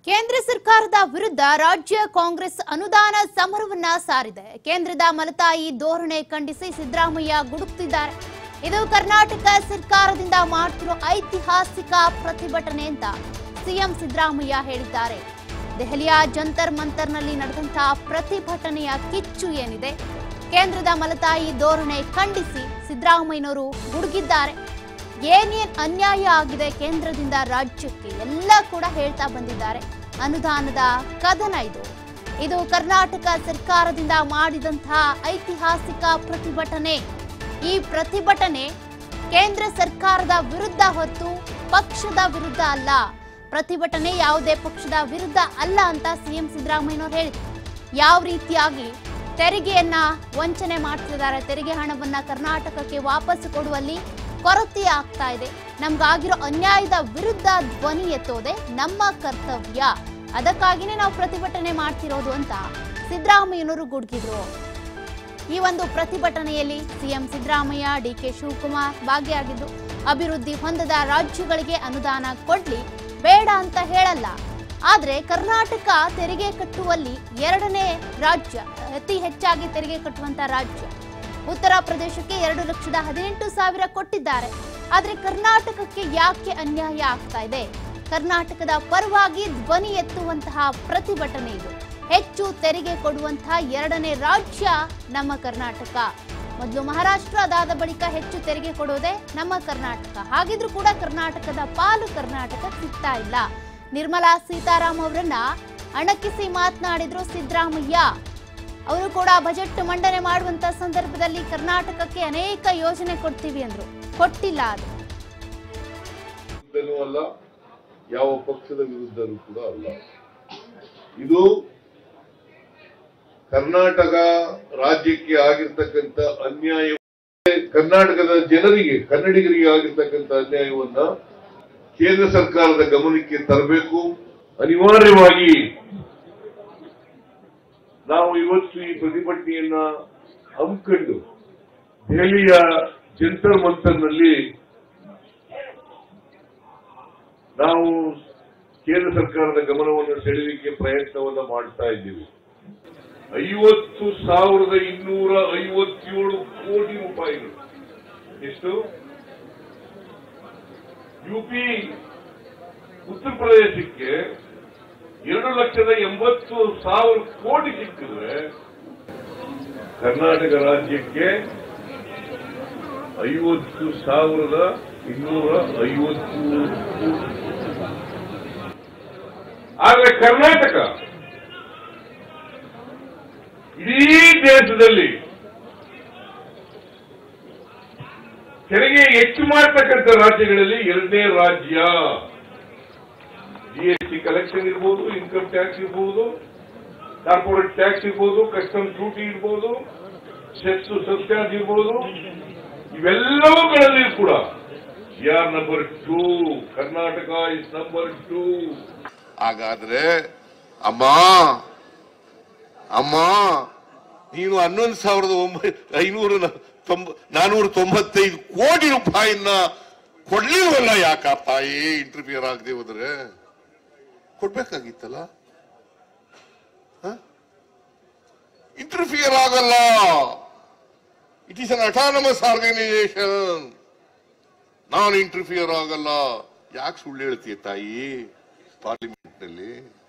ಕೇಂದ್ರ ಸರ್ಕಾರದ ವಿರುದ್ಧ ರಾಜ್ಯ ಕಾಂಗ್ರೆಸ್ ಅನುದಾನ ಸಮರವನ್ನ ಸಾರಿದೆ ಕೇಂದ್ರದ ಮಲತಾಯಿ ಧೋರಣೆ ಖಂಡಿಸಿ ಸಿದ್ದರಾಮಯ್ಯ ಗುಡುಕ್ತಿದ್ದಾರೆ ಇದು ಕರ್ನಾಟಕ ಸರ್ಕಾರದಿಂದ ಮಾಡ್ತಿರೋ ಐತಿಹಾಸಿಕ ಪ್ರತಿಭಟನೆ ಅಂತ ಸಿಎಂ ಸಿದ್ದರಾಮಯ್ಯ ಹೇಳಿದ್ದಾರೆ ದೆಹಲಿಯ ಜಂತರ್ ಮಂತರ್ನಲ್ಲಿ ನಡೆದಂತಹ ಪ್ರತಿಭಟನೆಯ ಕಿಚ್ಚು ಏನಿದೆ ಕೇಂದ್ರದ ಮಲತಾಯಿ ಧೋರಣೆ ಖಂಡಿಸಿ ಸಿದ್ದರಾಮಯ್ಯನವರು ಗುಡುಗಿದ್ದಾರೆ ಏನೇನ್ ಅನ್ಯಾಯ ಆಗಿದೆ ಕೇಂದ್ರದಿಂದ ರಾಜ್ಯಕ್ಕೆ ಎಲ್ಲ ಕೂಡ ಹೇಳ್ತಾ ಬಂದಿದ್ದಾರೆ ಅನುದಾನದ ಕದನ ಇದು ಇದು ಕರ್ನಾಟಕ ಸರ್ಕಾರದಿಂದ ಮಾಡಿದಂತಹ ಐತಿಹಾಸಿಕ ಪ್ರತಿಭಟನೆ ಈ ಪ್ರತಿಭಟನೆ ಕೇಂದ್ರ ಸರ್ಕಾರದ ವಿರುದ್ಧ ಹೊತ್ತು ಪಕ್ಷದ ವಿರುದ್ಧ ಅಲ್ಲ ಪ್ರತಿಭಟನೆ ಯಾವುದೇ ಪಕ್ಷದ ವಿರುದ್ಧ ಅಲ್ಲ ಅಂತ ಸಿಎಂ ಸಿದ್ದರಾಮಯ್ಯನವರು ಹೇಳಿದ್ರು ಯಾವ ರೀತಿಯಾಗಿ ತೆರಿಗೆಯನ್ನ ವಂಚನೆ ಮಾಡ್ತಿದ್ದಾರೆ ತೆರಿಗೆ ಹಣವನ್ನ ಕರ್ನಾಟಕಕ್ಕೆ ವಾಪಸ್ ಕೊಡುವಲ್ಲಿ ಕೊರತೆ ಆಗ್ತಾ ಇದೆ ನಮ್ಗಾಗಿರೋ ಅನ್ಯಾಯದ ವಿರುದ್ಧ ಧ್ವನಿ ಎತ್ತೋದೆ ನಮ್ಮ ಕರ್ತವ್ಯ ಅದಕ್ಕಾಗಿನೇ ನಾವು ಪ್ರತಿಭಟನೆ ಮಾಡ್ತಿರೋದು ಅಂತ ಸಿದ್ದರಾಮಯ್ಯನವರು ಗುಡುಗಿದ್ರು ಈ ಒಂದು ಪ್ರತಿಭಟನೆಯಲ್ಲಿ ಸಿಎಂ ಸಿದ್ದರಾಮಯ್ಯ ಡಿಕೆ ಶಿವಕುಮಾರ್ ಭಾಗಿಯಾಗಿದ್ದು ಅಭಿವೃದ್ಧಿ ಹೊಂದದ ರಾಜ್ಯಗಳಿಗೆ ಅನುದಾನ ಕೊಡ್ಲಿ ಬೇಡ ಅಂತ ಹೇಳಲ್ಲ ಆದ್ರೆ ಕರ್ನಾಟಕ ತೆರಿಗೆ ಕಟ್ಟುವಲ್ಲಿ ಎರಡನೇ ರಾಜ್ಯ ಅತಿ ಹೆಚ್ಚಾಗಿ ತೆರಿಗೆ ಕಟ್ಟುವಂತ ರಾಜ್ಯ ಉತ್ತರ ಪ್ರದೇಶಕ್ಕೆ ಎರಡು ಲಕ್ಷದ ಹದಿನೆಂಟು ಸಾವಿರ ಕೊಟ್ಟಿದ್ದಾರೆ ಆದ್ರೆ ಕರ್ನಾಟಕಕ್ಕೆ ಯಾಕೆ ಅನ್ಯಾಯ ಆಗ್ತಾ ಇದೆ ಕರ್ನಾಟಕದ ಪರವಾಗಿ ಧ್ವನಿ ಎತ್ತುವಂತಹ ಪ್ರತಿಭಟನೆ ಇದು ಹೆಚ್ಚು ತೆರಿಗೆ ಕೊಡುವಂತಹ ಎರಡನೇ ರಾಜ್ಯ ನಮ್ಮ ಕರ್ನಾಟಕ ಮೊದಲು ಮಹಾರಾಷ್ಟ್ರ ಅದಾದ ಬಳಿಕ ಹೆಚ್ಚು ತೆರಿಗೆ ಕೊಡೋದೇ ನಮ್ಮ ಕರ್ನಾಟಕ ಹಾಗಿದ್ರೂ ಕೂಡ ಕರ್ನಾಟಕದ ಪಾಲು ಕರ್ನಾಟಕ ಸಿಗ್ತಾ ಇಲ್ಲ ನಿರ್ಮಲಾ ಸೀತಾರಾಮ್ ಅವರನ್ನ ಅಣಕಿಸಿ ಮಾತನಾಡಿದ್ರು ಸಿದ್ದರಾಮಯ್ಯ ಅವರು ಕೂಡ ಬಜೆಟ್ ಮಂಡನೆ ಮಾಡುವಂತ ಸಂದರ್ಭದಲ್ಲಿ ಕರ್ನಾಟಕಕ್ಕೆ ಅನೇಕ ಯೋಜನೆ ಕೊಡ್ತೀವಿ ಅಂದ್ರು ಕೊಟ್ಟಿಲ್ಲ ಅದು ವಿರುದ್ಧನೂ ಅಲ್ಲ ಯಾವ ಪಕ್ಷದ ವಿರುದ್ಧನೂ ಕೂಡ ಅಲ್ಲ ಇದು ಕರ್ನಾಟಕ ರಾಜ್ಯಕ್ಕೆ ಆಗಿರ್ತಕ್ಕಂಥ ಅನ್ಯಾಯ ಕರ್ನಾಟಕದ ಜನರಿಗೆ ಕನ್ನಡಿಗರಿಗೆ ಆಗಿರ್ತಕ್ಕಂಥ ಅನ್ಯಾಯವನ್ನ ಕೇಂದ್ರ ಸರ್ಕಾರದ ಗಮನಕ್ಕೆ ತರಬೇಕು ಅನಿವಾರ್ಯವಾಗಿ ನಾವು ಇವತ್ತು ಈ ಪ್ರತಿಭಟನೆಯನ್ನ ಹಮ್ಮಿಕೊಂಡು ದೆಹಲಿಯ ಜಂತರ್ ಮಂತರ್ನಲ್ಲಿ ನಾವು ಕೇಂದ್ರ ಸರ್ಕಾರದ ಗಮನವನ್ನು ಸೆಳೆಯಲಿಕ್ಕೆ ಪ್ರಯತ್ನವನ್ನ ಮಾಡ್ತಾ ಇದ್ದೀವಿ ಐವತ್ತು ಸಾವಿರದ ಇನ್ನೂರ ಐವತ್ತೇಳು ಕೋಟಿ ರೂಪಾಯಿಗಳು ಎಷ್ಟು ಯುಪಿ ಉತ್ತರ ಪ್ರದೇಶಕ್ಕೆ ಎರಡು ಲಕ್ಷದ ಎಂಬತ್ತು ಸಾವಿರ ಕೋಟಿ ಸಿಕ್ಕಿದ್ರೆ ಕರ್ನಾಟಕ ರಾಜ್ಯಕ್ಕೆ ಐವತ್ತು ಸಾವಿರದ ಇನ್ನೂರ ಐವತ್ತು ಕೋಟಿ ಆದ್ರೆ ಕರ್ನಾಟಕ ಇಡೀ ದೇಶದಲ್ಲಿ ತೆರಿಗೆ ಹೆಚ್ಚು ಮಾಡತಕ್ಕಂಥ ರಾಜ್ಯಗಳಲ್ಲಿ ಎರಡನೇ ರಾಜ್ಯ ಜಿಎಸ್ಟಿ ಕಲೆಕ್ಷನ್ ಇರ್ಬೋದು ಇನ್ಕಮ್ ಟ್ಯಾಕ್ಸ್ ಇರ್ಬೋದು ಕಾರ್ಪೊರೇಟ್ ಟ್ಯಾಕ್ಸ್ ಇರ್ಬೋದು ಕಸ್ಟಮ್ ಡ್ಯೂಟಿ ಇರ್ಬೋದು ಸೆಸ್ ಸಬ್ಚಾರ್ಜ್ ಇರ್ಬೋದು ಇವೆಲ್ಲವುಗಳಲ್ಲಿ ಕೂಡ are number two Karnataka is number two ಹಾಗಾದ್ರೆ ಅಮ್ಮ ಅಮ್ಮ ನೀನು ಹನ್ನೊಂದು ಸಾವಿರದ ಒಂಬೈ ಐನೂರ ನ- ತೊಂಬ ನಾನೂರ ತೊಂಬತ್ತೈದು ಕೋಟಿ ರೂಪಾಯಿನ ಕೊಡ್ಲಿಲ್ವಲ್ಲ ಯಾಕ ತಾಯಿ ಇಂಟರ್ಫಿಯರ್ ಆಗದೆ ಹೋದ್ರೆ ಕೊಡ್ಬೇಕಾಗಿತ್ತಲ್ಲ ಇಂಟರ್ಫಿಯರ್ ಆಗಲ್ಲ it is an autonomous organisation ನಾನು ಇಂಟರ್ಫಿಯರ್ ಆಗಲ್ಲ ಯಾಕೆ ಸುಳ್ಳು ಹೇಳ್ತೀಯ ತಾಯಿ ಪಾರ್ಲಿಮೆಂಟ್ ನಲ್ಲಿ